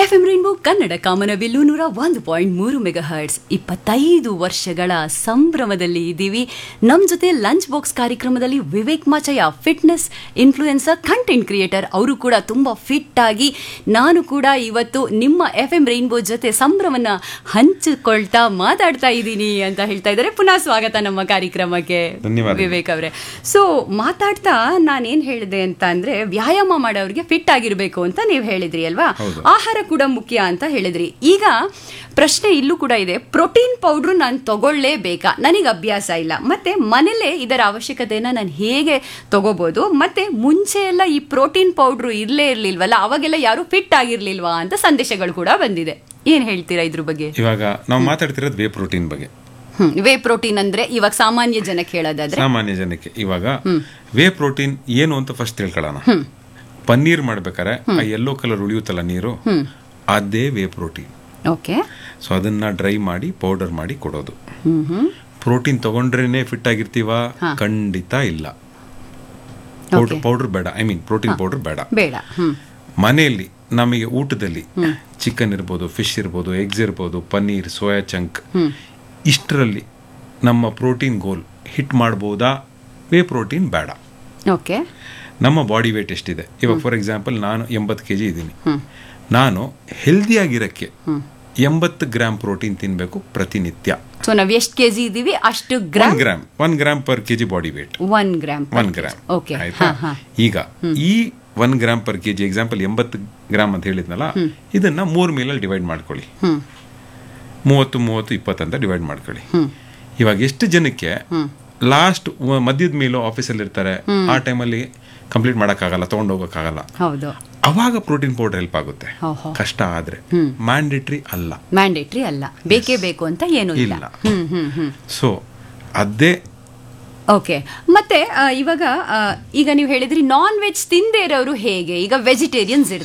F M rainbow Kannada ಕಾಮನಬಿಲ್ಲು ನೂರ ಒಂದು ಪಾಯಿಂಟ್ ಮೂರು ಮೆಗಾ ಹರ್ಟ್ಸ್ ಇಪ್ಪತ್ತೈದು ವರ್ಷಗಳ ಸಂಭ್ರಮದಲ್ಲಿ ಇದ್ದೀವಿ ನಮ್ಮ ಜೊತೆ ಲಂಚ್ ಬಾಕ್ಸ್ ಕಾರ್ಯಕ್ರಮದಲ್ಲಿ Vivek Machaiah fitness influencer content creator ಅವರು ಕೂಡ ತುಂಬ ಫಿಟ್ ಆಗಿ ನಾನು ಕೂಡ ಇವತ್ತು ನಿಮ್ಮ ಎಫ್ ಎಂ ರೈನ್ಬೋ ಜೊತೆ ಸಂಭ್ರಮನ ಹಂಚಿಕೊಳ್ತಾ ಮಾತಾಡ್ತಾ ಇದ್ದೀನಿ ಅಂತ ಹೇಳ್ತಾ ಇದ್ದಾರೆ ಪುನಃ ಸ್ವಾಗತ ನಮ್ಮ ಕಾರ್ಯಕ್ರಮಕ್ಕೆ ಧನ್ಯವಾದ. ವಿವೇಕ್ ಅವರೇ ಸೊ ಮಾತಾಡ್ತಾ ನಾನೇನ್ ಹೇಳಿದೆ ಅಂತ ಅಂದ್ರೆ ವ್ಯಾಯಾಮ ಮಾಡೋರಿಗೆ ಫಿಟ್ ಆಗಿರ್ಬೇಕು ಅಂತ ನೀವು ಹೇಳಿದ್ರಿ ಅಲ್ವಾ ಹೌದು. ಆಹಾರ ಕೂಡ ಮುಖ್ಯ ಅಂತ ಹೇಳಿದ್ರಿ ಈಗ ಪ್ರಶ್ನೆ ಇಲ್ಲೂ ಕೂಡ ಇದೆ ಪ್ರೋಟೀನ್ ಪೌಡ್ರು ನಾನು ತಗೊಳ್ಳೇಬೇಕಾ ನನಗೆ ಅಭ್ಯಾಸ ಇಲ್ಲ ಮತ್ತೆ ಮನೇಲೆ ಇದರ ಅವಶ್ಯಕತೆನ ನಾನು ಹೇಗೆ ತಗೋಬಹುದು ಮತ್ತೆ ಮುಂಚೆ ಎಲ್ಲ ಈ ಪ್ರೋಟೀನ್ ಪೌಡ್ರು ಇರ್ಲೇ ಇರ್ಲಿಲ್ವಲ್ಲ ಅವಾಗೆಲ್ಲ ಯಾರು ಫಿಟ್ ಆಗಿರ್ಲಿಲ್ವಾ ಅಂತ ಸಂದೇಶಗಳು ಕೂಡ ಬಂದಿದೆ ಏನ್ ಹೇಳ್ತೀರಾ ಇದ್ರ ಬಗ್ಗೆ ಇವಾಗ ನಾವು ಮಾತಾಡ್ತಿರೋದು ವೇ ಪ್ರೋಟೀನ್ ಬಗ್ಗೆ ಹ್ಮ್ ವೇ ಪ್ರೋಟೀನ್ ಅಂದ್ರೆ ಇವಾಗ ಸಾಮಾನ್ಯ ಜನಕ್ಕೆ ಹೇಳೋದಾದ್ರೆ ಸಾಮಾನ್ಯ ಜನಕ್ಕೆ ಇವಾಗ ವೇ ಪ್ರೋಟೀನ್ ಏನು ಅಂತ ಫಸ್ಟ್ ತಿಳ್ಕೊಳ್ಳೋಣ ಪನ್ನೀರ್ ಮಾಡ್ಬೇಕಾರೆ ಆ ಯೆಲ್ಲೋ ಕಲರ್ ಉಳಿಯುತ್ತಲ್ಲ ನೀರು ಅದೇ ವೇ ಪ್ರೋಟೀನ್ ಓಕೆ ಸೊ ಅದನ್ನ ಡ್ರೈ ಮಾಡಿ ಪೌಡರ್ ಮಾಡಿ ಕೊಡೋದು ಹ್ಮ್ ಹ್ಮ್ ಪ್ರೋಟೀನ್ ತಗೊಂಡ್ರೇನೆ ಫಿಟ್ ಆಗಿರ್ತೀವ ಖಂಡಿತ ಇಲ್ಲ ಪೌಡರ್ ಪೌಡರ್ ಬೇಡ ಐ ಮೀನ್ ಪ್ರೋಟೀನ್ ಪೌಡರ್ ಬೇಡ ಬೇಡ ಹ್ಮ್ ಮನೆಯಲ್ಲಿ ನಮಗೆ ಊಟದಲ್ಲಿ ಚಿಕನ್ ಇರ್ಬೋದು ಫಿಶ್ ಇರ್ಬೋದು ಎಗ್ಸ್ ಇರ್ಬೋದು ಪನ್ನೀರ್ ಸೋಯಾ ಚಂಕ್ ಇಷ್ಟರಲ್ಲಿ ನಮ್ಮ ಪ್ರೋಟೀನ್ ಗೋಲ್ ಹಿಟ್ ಮಾಡ್ಬೋದಾ ವೇ ಪ್ರೋಟೀನ್ ಬೇಡ ಓಕೆ ನಮ್ಮ ಬಾಡಿ ವೇಟ್ ಎಷ್ಟಿದೆ ಇವಾಗ ಫಾರ್ ಎಕ್ಸಾಂಪಲ್ ನಾನು ಎಂಬತ್ತು ಕೆ ಜಿ ಇದ್ದೀನಿ ನಾನು ಹೆಲ್ದಿಯಾಗಿರಕ್ಕೆ ಎಂಬತ್ತು ಗ್ರಾಮ್ ಪ್ರೋಟೀನ್ ತಿನ್ನಬೇಕು ಪ್ರತಿನಿತ್ಯ ಸೊ ನಾವ್ ಎಷ್ಟು ಕೆಜಿ ಇದೀವಿ ಅಷ್ಟು one gram gram one gram per K G body weight one gram one gram okay ಆಯ್ತಾ ಈಗ ಈ one gram per K G example ಎಂಬತ್ತು ಗ್ರಾಮ್ ಅಂತ ಹೇಳಿದ್ನಲ್ಲ ಇದನ್ನ ಮೂರ್ ಮೀಲಲ್ಲಿ ಡಿವೈಡ್ ಮಾಡ್ಕೊಳ್ಳಿ ಹ್ಮ್ ಮೂವತ್ತು ಮೂವತ್ತು ಇಪ್ಪತ್ತು ಅಂತ ಡಿವೈಡ್ ಮಾಡ್ಕೊಳ್ಳಿ ಇವಾಗ ಎಷ್ಟು ಜನಕ್ಕೆ ಲಾಸ್ಟ್ ಮಧ್ಯದ ಮೀಲು ಆಫೀಸಲ್ಲಿ ಇರ್ತಾರೆ ಆ ಟೈಮಲ್ಲಿ ಕಂಪ್ಲೀಟ್ ಮಾಡೋಕ್ಕಾಗಲ್ಲ ತೊಗೊಂಡೋಗೋಕ್ಕಾಗಲ್ಲ ಹೌದು ಅವಾಗ ಪ್ರೋಟೀನ್ ಪೌಡರ್ ಹೆಲ್ಪ್ ಆಗುತ್ತೆ ಓಹೋ. ಕಷ್ಟ ಆದ್ರೆ ಮ್ಯಾಂಡೇಟ್ರಿ ಅಲ್ಲ ಮ್ಯಾಂಡೇಟ್ರಿ ಅಲ್ಲ ಬೇಕೇ ಬೇಕು ಅಂತ ಏನು ಇಲ್ಲ ಇಲ್ಲ ಹ್ಮ್ ಹ್ಮ್ ಹ್ಮ್ ಸೊ ಅದೇ ಓಕೆ ಮತ್ತೆ ಆ, ಇವಾಗ ಆ, ಈಗ ನೀವು ಹೇಳಿದ್ರಿ ನಾನ್ ವೆಜ್ ತಿಂದೇ ಇರೋರು ಹೇಗೆ ಈಗ ವೆಜಿಟೇರಿಯನ್ಸ್